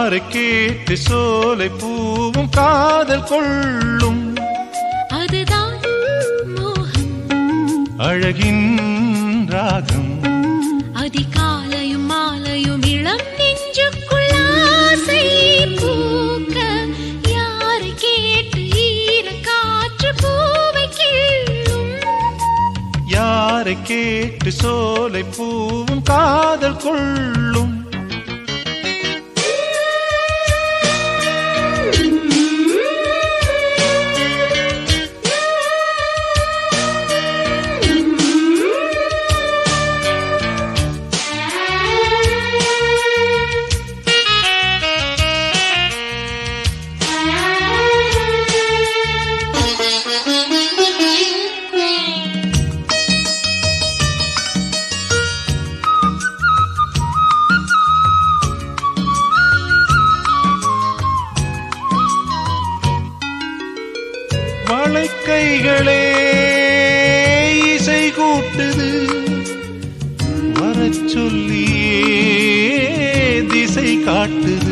யாரை கேட்டு சோலை பூவும் காதல் கொள்ளும் அதுதான் மோகம் அழகின் ராகம் அதிகாலையும் மாலையும் இளம் நெஞ்சுக்குள் ஆசை பூக்க யாரை கேட்டு ஈர காற்று பூவை கிள்ளும் யாரை கேட்டு சோலை பூவும் காதல் கொள்ளும் வளைக்கைகளே இசை கூட்டுது வரச் சொல்லியே திசை காட்டுது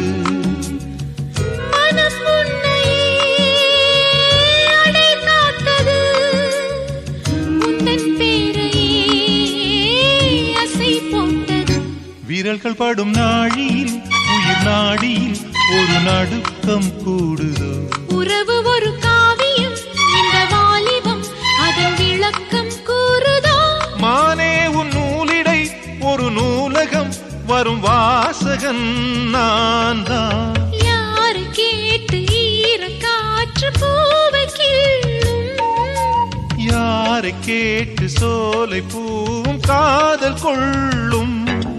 மனம் உன்னையே அடை காத்தது உந்தன் பேரையே அசை போட்டது விரல்கள் படும் நாழியில் உயிர் நாடியில் ஒரு நடுக்கம் கூடுதோ உறவு ஒரு காவியம் இந்த வாலிபம் அதன் விளக்கம் கூறுதோ மானே உன் நூலிடை ஒரு நூலகம் வரும் வாசகன் நான் தான் யாரு கேட்டு ஈர காற்று பூவை கிள்ளும் யாரை கேட்டு சோலை பூவும் காதல் கொள்ளும்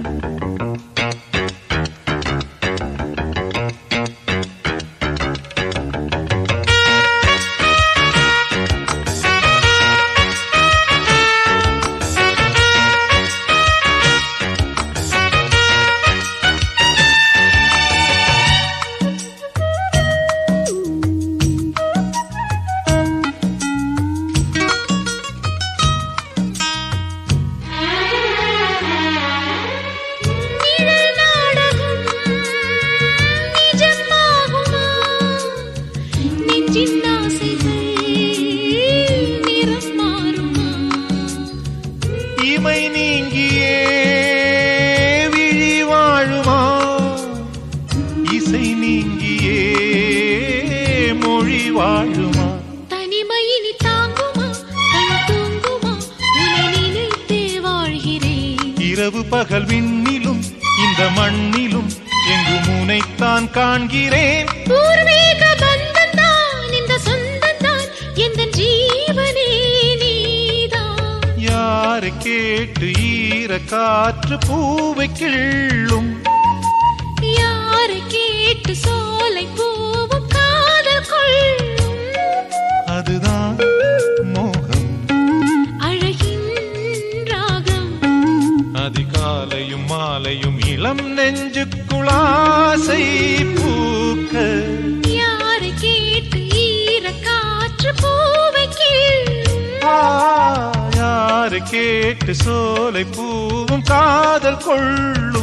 நிழல் நாடகம் நிஜமாகுமா நெஞ்சின் ஆசைகள் நிறம் மாறுமா இமை நீங்கியே விழி வாழுமா இசை நீங்கியே மொழி வாழுமா தனிமையினி தாங்குமா கண் தூங்குமா உன்னை நினைத்தே வாழ்கிறேன் இரவு பகல் விண்ணிலும் இந்த மண்ணிலும் எங்கு முனைத்தான் காண்கிறேன் பூர்வீக பந்தந்தான் இந்த சொந்தந்தான் எந்த ஜீவனே நீதான் யாரை கேட்டு ஈர காற்று பூவை கிள்ளும் யாரை கேட்டு சோலை பூவும் காதல் கொள்ளும் அதுதான் மோகம் அழகின் ராகம் அதிகாலையும் மாலையும் இளம் நெஞ்சுக்குளாசை பூக்க யாரை கேட்டு ஈர காற்று பூவை கிள்ளும் ஆ, யாரை கேட்டு சோலை பூவும் காதல் கொள்ளும்